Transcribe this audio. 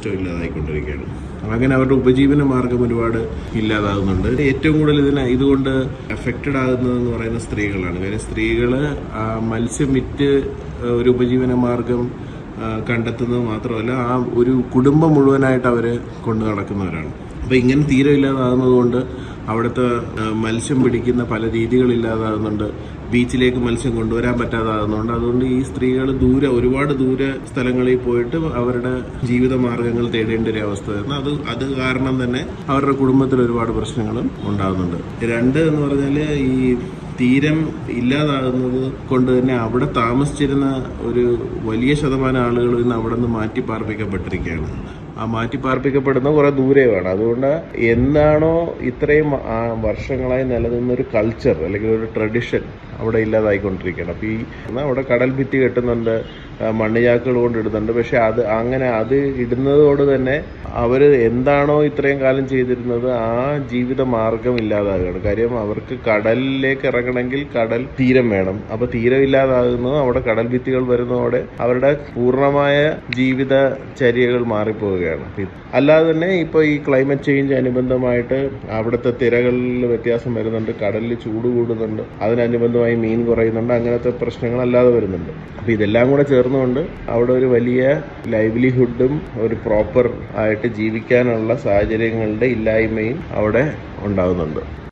system ഇല്ലാതായിക്കൊണ്ടിരിക്കുകയാണ് അങ്ങനെ അവരുടെ ഉപജീവന മാർഗം ഒരുപാട് ഇല്ലാതാകുന്നുണ്ട് ഏറ്റവും കൂടുതൽ ഇതിന് ഇതുകൊണ്ട് അഫക്റ്റഡ് ആകുന്നതെന്ന് പറയുന്ന സ്ത്രീകളാണ് കാര്യം സ്ത്രീകള് ആ മത്സ്യം വിറ്റ് ആ, ഒരു ഉപജീവന മാർഗം ആ, കണ്ടെത്തുന്നത് മാത്രമല്ല ആ ഒരു കുടുംബം മുഴുവനായിട്ട് അവർ കൊണ്ടു നടക്കുന്നവരാണ് അപ്പോൾ ഇങ്ങനെ തീരെ ഇല്ലാതാകുന്നത് കൊണ്ട് അവിടുത്തെ ആ, മത്സ്യം പിടിക്കുന്ന പല രീതികളില്ലാതാകുന്നുണ്ട് ബീച്ചിലേക്ക് മത്സ്യം കൊണ്ടുവരാൻ പറ്റാതാകുന്നുണ്ട് അതുകൊണ്ട് ഈ സ്ത്രീകൾ ദൂരെ ഒരുപാട് ദൂരെ സ്ഥലങ്ങളിൽ പോയിട്ട് അവരുടെ ജീവിത മാർഗങ്ങൾ തേടേണ്ട ഒരു അവസ്ഥ വരുന്നു അത് അത് കാരണം തന്നെ അവരുടെ കുടുംബത്തിൽ ഒരുപാട് പ്രശ്നങ്ങളും ഉണ്ടാകുന്നുണ്ട് രണ്ട് എന്ന് പറഞ്ഞാൽ ഈ തീരം ഇല്ലാതാകുന്നത് കൊണ്ട് തന്നെ അവിടെ താമസിച്ചിരുന്ന ഒരു വലിയ ശതമാനം ആളുകൾ ഇന്ന് അവിടെ നിന്ന് മാറ്റി പാർപ്പിക്കപ്പെട്ടിരിക്കുകയാണ് ആ മാറ്റി പാർപ്പിക്കപ്പെടുന്ന കുറെ ദൂരെയാണ് അതുകൊണ്ട് എന്താണോ ഇത്രയും ആ വർഷങ്ങളായി നിലനിന്ന ഒരു കൾച്ചർ അല്ലെങ്കിൽ ഒരു ട്രഡിഷൻ അവിടെ ഇല്ലാതായിക്കൊണ്ടിരിക്കുകയാണ് അപ്പോൾ ഈ എന്നാ അവിടെ കടൽ ഭിത്തി കെട്ടുന്നുണ്ട് ആ, മണ്ണുചാക്കുകൾ കൊണ്ട് ഇടുന്നുണ്ട് പക്ഷെ അത് അങ്ങനെ അത് ഇടുന്നതോട് തന്നെ അവർ എന്താണോ ഇത്രയും കാലം ചെയ്തിരുന്നത് ആ ജീവിത മാർഗം ഇല്ലാതാകുകയാണ് കാര്യം അവർക്ക് കടലിലേക്ക് ഇറങ്ങണമെങ്കിൽ കടൽ തീരം വേണം അപ്പൊ തീരം ഇല്ലാതാകുന്നത് അവിടെ കടൽ ഭിത്തികൾ വരുന്നതോടെ അവരുടെ പൂർണ്ണമായ ജീവിത ചര്യകൾ മാറിപ്പോവുകയാണ് ഇത് അല്ലാതെ തന്നെ ഇപ്പൊ ഈ ക്ലൈമറ്റ് ചേഞ്ച് അനുബന്ധമായിട്ട് അവിടുത്തെ തിരകളിൽ വ്യത്യാസം വരുന്നുണ്ട് കടലിൽ ചൂട് കൂടുന്നുണ്ട് അതിനനുബന്ധമായി മീൻ കുറയുന്നുണ്ട് അങ്ങനത്തെ പ്രശ്നങ്ങൾ അല്ലാതെ വരുന്നുണ്ട് അപ്പൊ ഇതെല്ലാം കൂടെ ചേർന്നുകൊണ്ട് അവിടെ ഒരു വലിയ ലൈവ്ലിഹുഡും ഒരു പ്രോപ്പർ ആയിട്ട് ജീവിക്കാനുള്ള സാഹചര്യങ്ങളുടെ ഇല്ലായ്മയും അവിടെ ഉണ്ടാകുന്നുണ്ട്